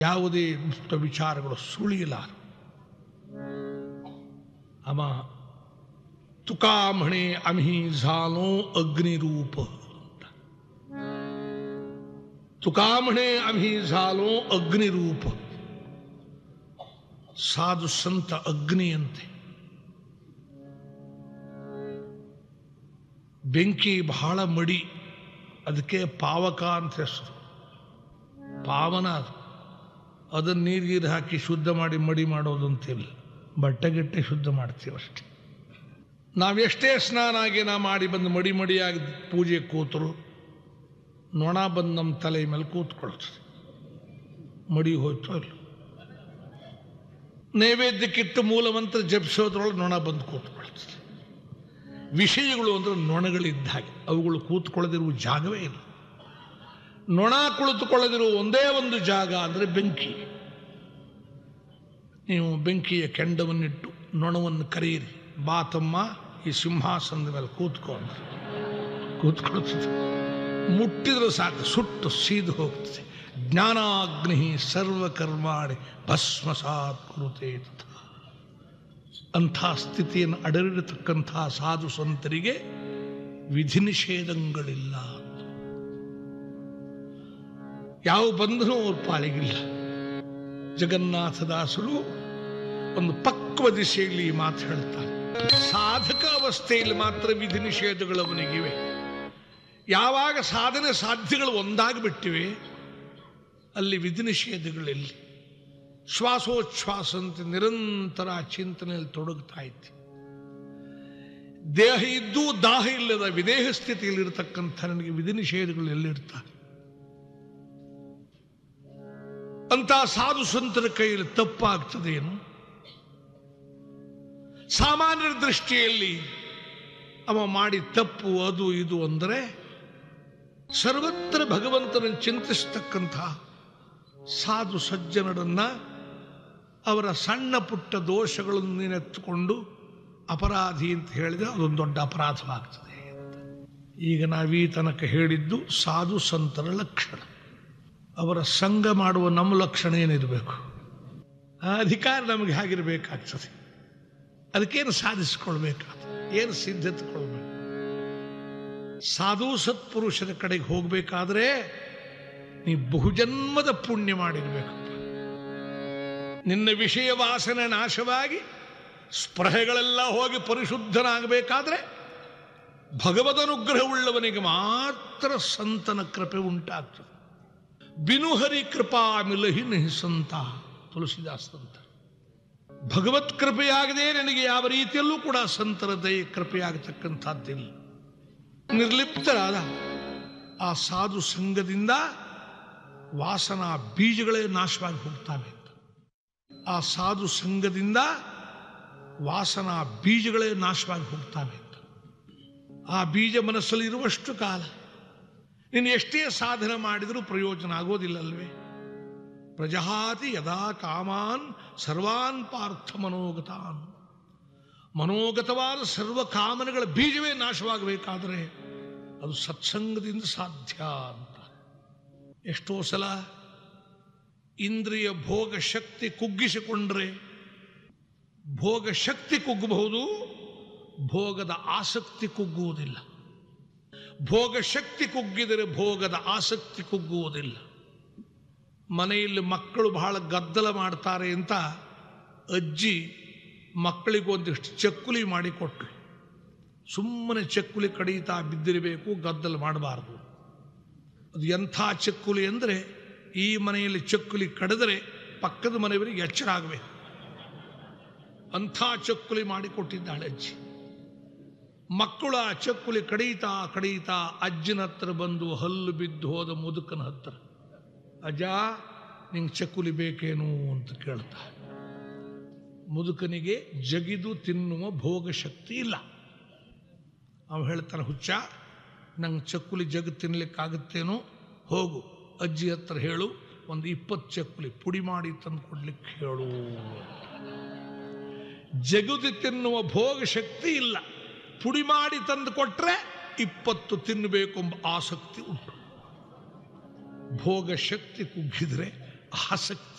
ಯಾವುದೇ ದುಷ್ಟ ವಿಚಾರಗಳು ಸುಳಿಯಲಾರ ಅಮ ತುಕಾಮಣೆ ಅಮಿ ಝಾಲೋ ಅಗ್ನಿರೂಪ ಅಂತ. ತುಕಾಮಣೆ ಅಮಿ ಝಾಲೋ ಅಗ್ನಿರೂಪ ಸಾಧು ಸಂತ ಅಗ್ನಿಯಂತೆ ಬೆಂಕಿ ಬಹಳ ಮಡಿ ಅದಕ್ಕೆ ಪಾವಕ ಅಂತ ಹೆಸರು ಪಾವನ ಅದು ಅದನ್ನು ನೀರು ಹಾಕಿ ಶುದ್ಧ ಮಾಡಿ ಮಡಿ ಮಾಡೋದು ಅಂತಿಲ್ಲ ಬಟ್ಟೆಗಿಟ್ಟೆ ಶುದ್ಧ ಮಾಡ್ತೀವಿ ಅಷ್ಟೆ ನಾವೆಷ್ಟೇ ಸ್ನಾನ ನಾ ಮಾಡಿ ಬಂದು ಮಡಿ ಮಡಿಯಾಗಿ ಪೂಜೆ ಕೂತರು ನೊಣ ಬಂದು ನಮ್ಮ ತಲೆ ಮೇಲೆ ಕೂತ್ಕೊಳ್ತದೆ ಮಡಿ ಹೋಯ್ತೋ ಇಲ್ಲ ನೈವೇದ್ಯಕ್ಕಿಟ್ಟು ಮೂಲಮಂತ್ರ ಜಪಿಸೋದ್ರೊಳಗೆ ನೊಣ ಬಂದು ಕೂತ್ಕೊಳ್ತದೆ ವಿಷಯಗಳು ಅಂದ್ರೆ ನೊಣಗಳಿದ್ದ ಹಾಗೆ ಅವುಗಳು ಕೂತ್ಕೊಳ್ಳದಿರುವ ಜಾಗವೇ ಇಲ್ಲ ನೊಣ ಕುಳಿತುಕೊಳ್ಳದಿರುವ ಒಂದೇ ಒಂದು ಜಾಗ ಅಂದರೆ ಬೆಂಕಿ ನೀವು ಬೆಂಕಿಯ ಕೆಂಡವನ್ನಿಟ್ಟು ನೊಣವನ್ನು ಕರೆಯಿರಿ ಬಾತಮ್ಮ ಈ ಸಿಂಹಾಸನದ ಮೇಲೆ ಕೂತ್ಕೊಂಡು ಕೂತ್ಕೊಳ್ತದೆ ಮುಟ್ಟಿದ್ರೆ ಸಾಕು ಸುಟ್ಟು ಸೀದು ಹೋಗ್ತದೆ ಜ್ಞಾನಾಗ್ನಿ ಸರ್ವಕರ್ಮಾಣಿ ಭಸ್ಮಸಾತ್ ಕುರುತೆ ತಥಾ ಅಂಥ ಸ್ಥಿತಿಯನ್ನು ಅಡರಿರತಕ್ಕಂಥ ಸಾಧು ಸಂತರಿಗೆ ವಿಧಿ ನಿಷೇಧಗಳಿಲ್ಲ ಯಾವ ಬಂಧನೂ ಅವ್ರ ಪಾಲಿಗಿಲ್ಲ ಜಗನ್ನಾಥದಾಸರು ಒಂದು ಪಕ್ವ ದಿಶೆಯಲ್ಲಿ ಈ ಮಾತು ಹೇಳ್ತಾರೆ ಸಾಧಕ ಅವಸ್ಥೆಯಲ್ಲಿ ಮಾತ್ರ ವಿಧಿ ನಿಷೇಧಗಳು ಅವನಿಗಿವೆ ಯಾವಾಗ ಸಾಧನೆ ಸಾಧ್ಯಗಳು ಒಂದಾಗಿಬಿಟ್ಟಿವೆ ಅಲ್ಲಿ ವಿಧಿ ನಿಷೇಧಗಳಲ್ಲಿ ಶ್ವಾಸೋಚ್ಛ್ವಾಸ ಅಂತ ನಿರಂತರ ಚಿಂತನೆಯಲ್ಲಿ ತೊಡಗ್ತಾ ಇದ್ದೆ ದೇಹ ಇದ್ದು ದಾಹ ಇಲ್ಲದ ವಿದೇಹ ಸ್ಥಿತಿಯಲ್ಲಿರತಕ್ಕಂಥ ನನಗೆ ವಿಧಿ ನಿಷೇಧಗಳು ಎಲ್ಲಿರ್ತಾರೆ ಅಂತ ಸಾಧು ಸಂತರ ಕೈಯಲ್ಲಿ ತಪ್ಪಾಗ್ತದೇನು ಸಾಮಾನ್ಯರ ದೃಷ್ಟಿಯಲ್ಲಿ ಅವ ಮಾಡಿ ತಪ್ಪು ಅದು ಇದು ಅಂದರೆ ಸರ್ವತ್ರ ಭಗವಂತನನ್ನು ಚಿಂತಿಸ್ತಕ್ಕಂಥ ಸಾಧು ಸಜ್ಜನರನ್ನ ಅವರ ಸಣ್ಣ ಪುಟ್ಟ ದೋಷಗಳನ್ನು ನೀನೆತ್ತುಕೊಂಡು ಅಪರಾಧಿ ಅಂತ ಹೇಳಿದ್ರೆ ಅದೊಂದು ದೊಡ್ಡ ಅಪರಾಧವಾಗ್ತದೆ ಅಂತ. ಈಗ ನಾವೀ ತನಕ ಹೇಳಿದ್ದು ಸಾಧು ಸಂತರ ಲಕ್ಷಣ ಅವರ ಸಂಘ ಮಾಡುವ ನಮ್ಮ ಲಕ್ಷಣ ಏನಿರಬೇಕು ಆ ಅಧಿಕಾರ ನಮಗೆ ಹಾಗಿರಬೇಕಾಗ್ತದೆ ಅದಕ್ಕೇನು ಸಾಧಿಸಿಕೊಳ್ಬೇಕಾಗ್ತದೆ ಏನು ಸಿದ್ಧತೆ ಕೊಳ್ಬೇಕು ಸಾಧು ಸತ್ಪುರುಷರ ಕಡೆಗೆ ಹೋಗಬೇಕಾದ್ರೆ ನೀ ಬಹುಜನ್ಮದ ಪುಣ್ಯ ಮಾಡಿರ್ಬೇಕು ನಿನ್ನ ವಿಷಯ ವಾಸನೆ ನಾಶವಾಗಿ ಸ್ಪೃಹೆಗಳೆಲ್ಲ ಹೋಗಿ ಪರಿಶುದ್ಧನಾಗಬೇಕಾದ್ರೆ ಭಗವದನುಗ್ರಹವುಳ್ಳವನಿಗೆ ಮಾತ್ರ ಸಂತನ ಕೃಪೆ ಉಂಟಾಗ್ತದೆ ಬಿನುಹರಿ ಕೃಪಾ ಮಿಲಹಿ ಸಂತ ತುಳಸಿದಾಸ್ ಅಂತ ಭಗವತ್ ಕೃಪೆಯಾಗದೆ ನನಗೆ ಯಾವ ರೀತಿಯಲ್ಲೂ ಕೂಡ ಸಂತರ ದಯೆ ಕೃಪೆಯಾಗತಕ್ಕಂಥದ್ದಿಲ್ಲ ನಿರ್ಲಿಪ್ತರಾದ ಆ ಸಾಧು ಸಂಘದಿಂದ ವಾಸನಾ ಬೀಜಗಳೇ ನಾಶವಾಗಿ ಹೋಗ್ತಾವೆ ಅಂತ ಆ ಸಾಧು ಸಂಘದಿಂದ ವಾಸನಾ ಬೀಜಗಳೇ ನಾಶವಾಗಿ ಹೋಗ್ತಾವೆ ಅಂತ ಆ ಬೀಜ ಮನಸ್ಸಲ್ಲಿ ಇರುವಷ್ಟು ಕಾಲ ನೀನು ಎಷ್ಟೇ ಸಾಧನೆ ಮಾಡಿದರೂ ಪ್ರಯೋಜನ ಆಗೋದಿಲ್ಲಲ್ವೇ ಪ್ರಜಹಾತಿ ಯದಾ ಕಾಮಾನ್ ಸರ್ವಾನ್ ಪಾರ್ಥ ಮನೋಗತಾನ್ ಮನೋಗತವಾದ ಸರ್ವ ಕಾಮನೆಗಳ ಬೀಜವೇ ನಾಶವಾಗಬೇಕಾದರೆ ಅದು ಸತ್ಸಂಗದಿಂದ ಸಾಧ್ಯ ಅಂತ ಎಷ್ಟೋ ಸಲ ಇಂದ್ರಿಯ ಭೋಗ ಶಕ್ತಿ ಕುಗ್ಗಿಸಿಕೊಂಡ್ರೆ ಭೋಗ ಶಕ್ತಿ ಕುಗ್ಗಬಹುದು ಭೋಗದ ಆಸಕ್ತಿ ಕುಗ್ಗುವುದಿಲ್ಲ ಭೋಗ ಶಕ್ತಿ ಕುಗ್ಗಿದರೆ ಭೋಗದ ಆಸಕ್ತಿ ಕುಗ್ಗುವುದಿಲ್ಲ ಮನೆಯಲ್ಲಿ ಮಕ್ಕಳು ಬಹಳ ಗದ್ದಲ ಮಾಡ್ತಾರೆ ಅಂತ ಅಜ್ಜಿ ಮಕ್ಕಳಿಗೊಂದಿಷ್ಟು ಚಕ್ಕುಲಿ ಮಾಡಿಕೊಟ್ರು ಸುಮ್ಮನೆ ಚಕ್ಕುಲಿ ಕಡಿತಾ ಬಿದ್ದಿರಬೇಕು ಗದ್ದಲ ಮಾಡಬಾರ್ದು ಅದು ಎಂಥ ಚಕ್ಕುಲಿ ಅಂದರೆ ಈ ಮನೆಯಲ್ಲಿ ಚಕ್ಕುಲಿ ಕಡಿದರೆ ಪಕ್ಕದ ಮನೆಯವರಿಗೆ ಎಚ್ಚರ ಆಗಬೇಕು ಅಂಥ ಚಕ್ಕುಲಿ ಮಾಡಿಕೊಟ್ಟಿದ್ದಾಳೆ ಅಜ್ಜಿ ಮಕ್ಕಳು ಆ ಚಕ್ಕುಲಿ ಕಡೀತಾ ಕಡೀತಾ ಅಜ್ಜನ ಹತ್ರ ಬಂದು ಹಲ್ಲು ಬಿದ್ದು ಹೋದ ಮುದುಕನ ಹತ್ರ ಅಜ್ಜ ನಿಂಗೆ ಚಕ್ಕುಲಿ ಬೇಕೇನು ಅಂತ ಕೇಳ್ತಾ ಮುದುಕನಿಗೆ ಜಗಿದು ತಿನ್ನುವ ಭೋಗ ಶಕ್ತಿ ಇಲ್ಲ ಅವ ಹೇಳ್ತಾನೆ ಹುಚ್ಚ ನಂಗೆ ಚಕ್ಕುಲಿ ಜಗ್ ತಿನ್ಲಿಕ್ಕಾಗುತ್ತೇನೋ ಹೋಗು ಅಜ್ಜಿ ಹತ್ರ ಹೇಳು ಒಂದು ಇಪ್ಪತ್ತು ಚಕ್ಕುಲಿ ಪುಡಿ ಮಾಡಿ ತಂದು ಕೊಡ್ಲಿಕ್ಕೆ ಹೇಳು ಜಗುದಿ ತಿನ್ನುವ ಭೋಗ ಶಕ್ತಿ ಇಲ್ಲ ಪುಡಿ ಮಾಡಿ ತಂದು ಕೊಟ್ರೆ ಇಪ್ಪತ್ತು ತಿನ್ನಬೇಕೆಂಬ ಆಸಕ್ತಿ ಉಂಟು ಭೋಗ ಶಕ್ತಿ ಕುಗ್ಗಿದ್ರೆ ಆಸಕ್ತಿ